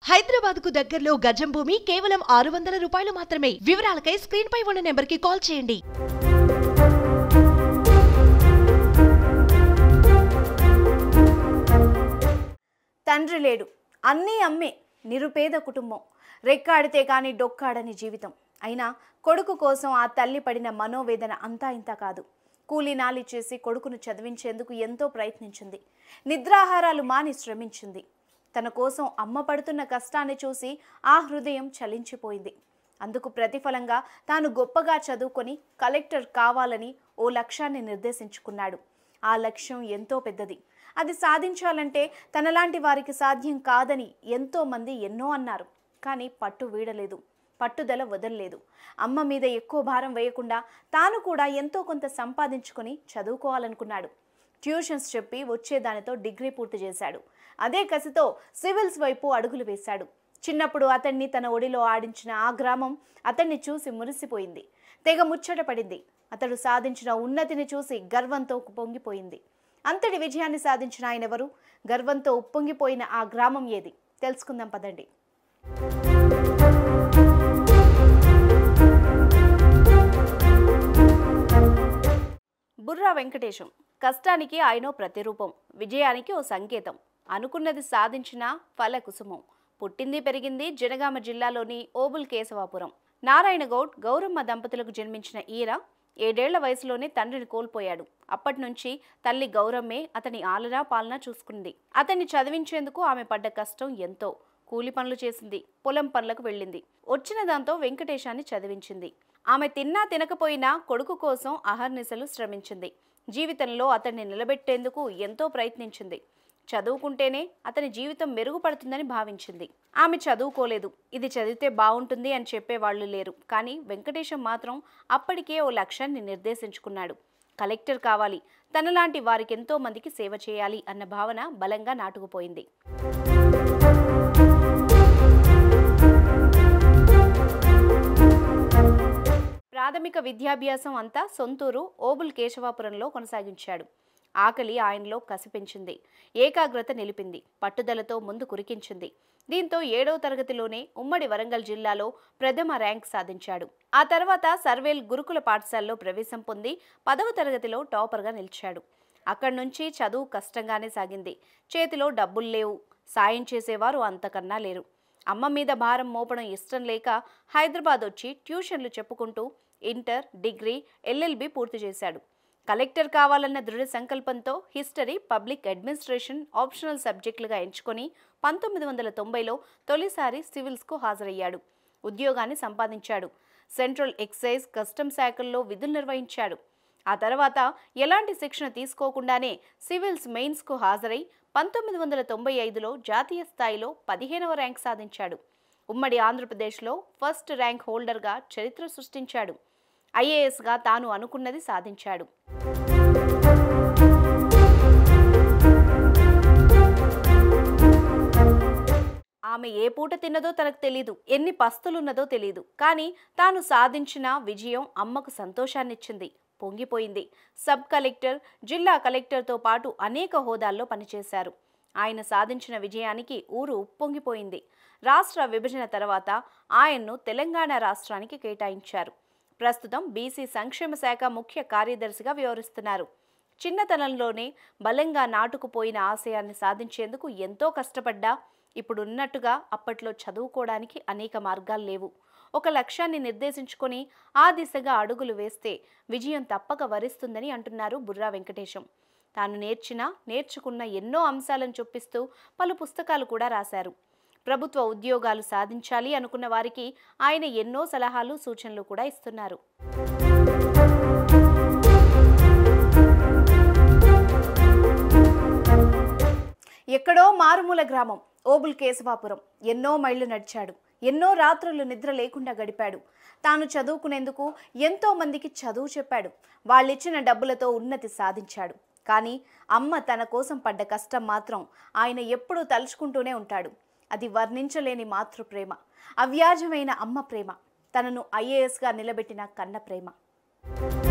హైదరాబాద్ కు దగ్గరలో గజం భూమి కేవలం ఆరు వందల రూపాయలు మాత్రమే వివరాలకై స్క్రీన్ పై ఉన్న నెంబర్ కి కాల్ చేయండి తండ్రి లేడు అన్నీ అమ్మే నిరుపేద కుటుంబం రెక్కాడితే కానీ డొక్కాడని జీవితం అయినా కొడుకు కోసం ఆ తల్లి పడిన మనోవేదన అంతా ఇంత కాదు కూలీ నాలి చేసి కొడుకును చదివించేందుకు ఎంతో ప్రయత్నించింది నిద్రాహారాలు మాని శ్రమించింది తన కోసం అమ్మ పడుతున్న కష్టాన్ని చూసి ఆ హృదయం చలించిపోయింది అందుకు ప్రతిఫలంగా తాను గొప్పగా చదువుకొని కలెక్టర్ కావాలని ఓ లక్ష్యాన్ని నిర్దేశించుకున్నాడు ఆ లక్ష్యం ఎంతో పెద్దది అది సాధించాలంటే తనలాంటి వారికి సాధ్యం కాదని ఎంతో మంది ఎన్నో అన్నారు కానీ పట్టు వీడలేదు పట్టుదల వదలలేదు అమ్మ మీద ఎక్కువ భారం వేయకుండా తాను కూడా ఎంతో కొంత సంపాదించుకొని చదువుకోవాలనుకున్నాడు ట్యూషన్స్ చెప్పి వచ్చే దానితో డిగ్రీ పూర్తి చేశాడు అదే కసితో సివిల్స్ వైపు అడుగులు వేశాడు చిన్నప్పుడు అతన్ని తన ఒడిలో ఆడించిన ఆ గ్రామం అతన్ని చూసి మురిసిపోయింది తెగ ముచ్చట పడింది అతడు సాధించిన ఉన్నతిని చూసి గర్వంతో పొంగిపోయింది అంతటి విజయాన్ని సాధించిన ఆయన ఎవరు గర్వంతో ఉప్పొంగిపోయిన ఆ గ్రామం ఏది తెలుసుకుందాం పదండి బుర్రా వెంకటేశం కష్టానికి ఆయనో ప్రతిరూపం విజయానికి ఓ సంకేతం అనుకున్నది సాధించిన ఫల కుసుమం పుట్టింది పెరిగింది జనగామ జిల్లాలోని ఓబుల్ కేశవాపురం నారాయణ గౌడ్ గౌరమ్మ దంపతులకు జన్మించిన ఈయన ఏడేళ్ల వయసులోనే తండ్రిని కోల్పోయాడు అప్పటి నుంచి తల్లి గౌరమ్మే అతని ఆలనా పాలన చూసుకుంది అతన్ని చదివించేందుకు ఆమె పడ్డ కష్టం ఎంతో కూలి పనులు చేసింది పొలం పనులకు వెళ్ళింది వచ్చిన దాంతో వెంకటేశాన్ని చదివించింది ఆమె తిన్నా తినకపోయినా కొడుకు కోసం అహర్నిశలు శ్రమించింది జీవితంలో అతన్ని నిలబెట్టేందుకు ఎంతో ప్రయత్నించింది చదువుకుంటేనే అతని జీవితం మెరుగుపడుతుందని భావించింది ఆమె చదువుకోలేదు ఇది చదివితే బాగుంటుంది అని చెప్పేవాళ్లు లేరు కానీ వెంకటేశం మాత్రం అప్పటికే ఓ లక్ష్యాన్ని నిర్దేశించుకున్నాడు కలెక్టర్ కావాలి తనలాంటి వారికెంతో మందికి సేవ చేయాలి అన్న భావన బలంగా నాటుకుపోయింది ప్రాథమిక విద్యాభ్యాసం అంతా సొంతూరు ఓబుల్ కేశవాపురంలో కొనసాగించాడు ఆకలి ఆయనలో కసిపెంచింది ఏకాగ్రత నిలిపింది పట్టుదలతో ముందు కురికించింది దీంతో ఏడవ తరగతిలోనే ఉమ్మడి వరంగల్ జిల్లాలో ప్రథమ ర్యాంక్ సాధించాడు ఆ తర్వాత సర్వేల్ గురుకుల పాఠశాలలో ప్రవేశం పొంది పదవ తరగతిలో టాపర్గా నిలిచాడు అక్కడి నుంచి చదువు కష్టంగానే సాగింది చేతిలో డబ్బులు లేవు సాయం చేసేవారు అంతకన్నా లేరు అమ్మ మీద భారం మోపడం ఇష్టం లేక హైదరాబాద్ వచ్చి ట్యూషన్లు చెప్పుకుంటూ ఇంటర్ డిగ్రీ ఎల్ఎల్బి పూర్తి చేశాడు కలెక్టర్ కావాలన్న దృఢ సంకల్పంతో హిస్టరీ పబ్లిక్ అడ్మినిస్ట్రేషన్ ఆప్షనల్ సబ్జెక్టులుగా ఎంచుకొని పంతొమ్మిది వందల తొంభైలో తొలిసారి సివిల్స్కు హాజరయ్యాడు ఉద్యోగాన్ని సంపాదించాడు సెంట్రల్ ఎక్సైజ్ కస్టమ్ శాఖల్లో విధులు నిర్వహించాడు ఆ తర్వాత ఎలాంటి శిక్షణ తీసుకోకుండానే సివిల్స్ మెయిన్స్కు హాజరై పంతొమ్మిది వందల తొంభై ఐదులో జాతీయ స్థాయిలో పదిహేనవ ర్యాంక్ సాధించాడు ఉమ్మడి ఆంధ్రప్రదేశ్లో ఫస్ట్ ర్యాంక్ హోల్డర్గా చరిత్ర సృష్టించాడు ఐఏఎస్గా తాను అనుకున్నది సాధించాడు ఆమె ఏ పూట తిన్నదో తనకు తెలీదు ఎన్ని పస్తులున్నదో తెలీదు కానీ తాను సాధించిన విజయం అమ్మకు సంతోషాన్నిచ్చింది పొంగిపోయింది సబ్ కలెక్టర్ జిల్లా కలెక్టర్తో పాటు అనేక హోదాల్లో పనిచేశారు ఆయన సాధించిన విజయానికి ఊరు ఉప్పొంగిపోయింది రాష్ట్ర విభజన తర్వాత ఆయన్ను తెలంగాణ రాష్ట్రానికి కేటాయించారు ప్రస్తుతం బీసీ సంక్షేమ శాఖ ముఖ్య కార్యదర్శిగా వ్యవహరిస్తున్నారు చిన్నతనంలోనే బలంగా నాటుకుపోయిన ఆశయాన్ని సాధించేందుకు ఎంతో కష్టపడ్డా ఇప్పుడున్నట్టుగా అప్పట్లో చదువుకోవడానికి అనేక మార్గాలు లేవు ఒక లక్ష్యాన్ని నిర్దేశించుకొని ఆ దిశగా అడుగులు వేస్తే విజయం తప్పక వరిస్తుందని అంటున్నారు బుర్రా వెంకటేశం తాను నేర్చిన నేర్చుకున్న ఎన్నో అంశాలను చొప్పిస్తూ పలు పుస్తకాలు కూడా రాశారు ప్రభుత్వ ఉద్యోగాలు సాధించాలి అనుకున్న వారికి ఆయన ఎన్నో సలహాలు సూచనలు కూడా ఇస్తున్నారు ఎక్కడో మారుమూల గ్రామం ఓబుల్ కేశవాపురం ఎన్నో మైళ్ళు నడిచాడు ఎన్నో రాత్రులు నిద్ర లేకుండా గడిపాడు తాను చదువుకునేందుకు ఎంతో మందికి చదువు చెప్పాడు వాళ్ళిచ్చిన డబ్బులతో ఉన్నతి సాధించాడు కానీ అమ్మ తన కోసం పడ్డ కష్టం మాత్రం ఆయన ఎప్పుడూ తలుచుకుంటూనే ఉంటాడు అది వర్ణించలేని మాతృప్రేమ అవ్యాజమైన అమ్మ ప్రేమ తనను ఐఏఎస్గా నిలబెట్టిన కన్న ప్రేమ